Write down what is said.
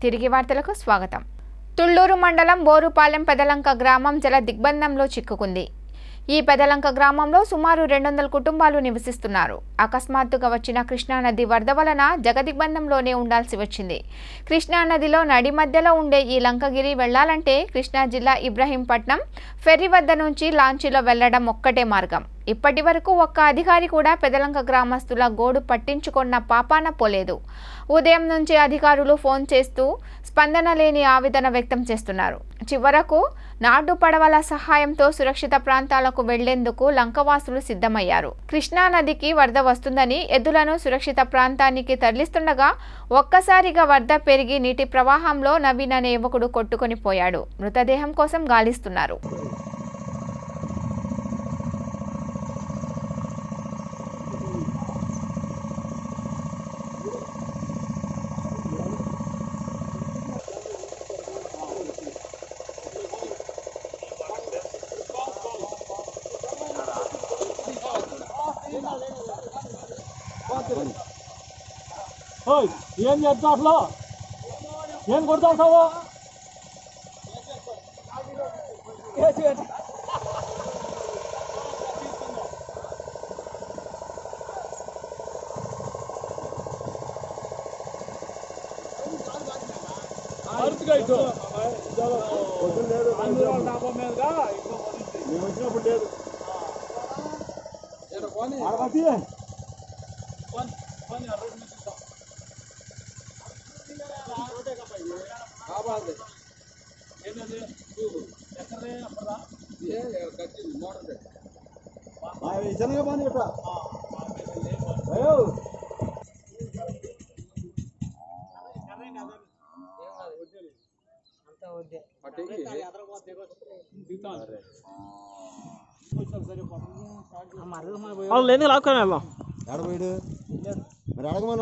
తిరిగి వార్తలకు స్వాగతం తుళ్లూరు మండలం బోరుపాలెం పెదలంక గ్రామం జల దిగ్బంధంలో చిక్కుకుంది ఈ పెదలంక గ్రామంలో సుమారు రెండు వందల కుటుంబాలు నివసిస్తున్నారు అకస్మాత్తుగా వచ్చిన కృష్ణానది వరద వలన జగదిగ్బంధంలోనే ఉండాల్సి వచ్చింది కృష్ణానదిలో నడి మధ్యలో ఉండే ఈ లంకగిరి వెళ్లాలంటే కృష్ణా జిల్లా ఇబ్రహీంపట్నం ఫెర్రీ వద్ద నుంచి లాంచీలో వెళ్లడం ఒక్కటే మార్గం ఇప్పటి వరకు ఒక్క అధికారి కూడా పెదలంక గ్రామస్తుల గోడు పట్టించుకున్న పాపాన పోలేదు ఉదయం నుంచి అధికారులు ఫోన్ చేస్తూ స్పందన లేని ఆవేదన వ్యక్తం చేస్తున్నారు చివరకు నాటు పడవల సహాయంతో సురక్షిత ప్రాంతాలకు వెళ్లేందుకు లంకవాసులు సిద్ధమయ్యారు కృష్ణా నదికి వరద వస్తుందని ఎద్దులను సురక్షిత ప్రాంతానికి తరలిస్తుండగా ఒక్కసారిగా వరద పెరిగి నీటి ప్రవాహంలో నవీన్ అనే యువకుడు కొట్టుకొని పోయాడు మృతదేహం కోసం గాలిస్తున్నారు ఓయ్ ఏం చేస్తావు అట్లా ఏం కొడతావు మేము వచ్చినప్పుడు లేదు ఆడపతి జనగా బాగా ఇట్లా అయ్యో వాళ్ళు ఎందుకు లాక్కొని వెళ్దాం ఎడబోయాడు మరి అడగమని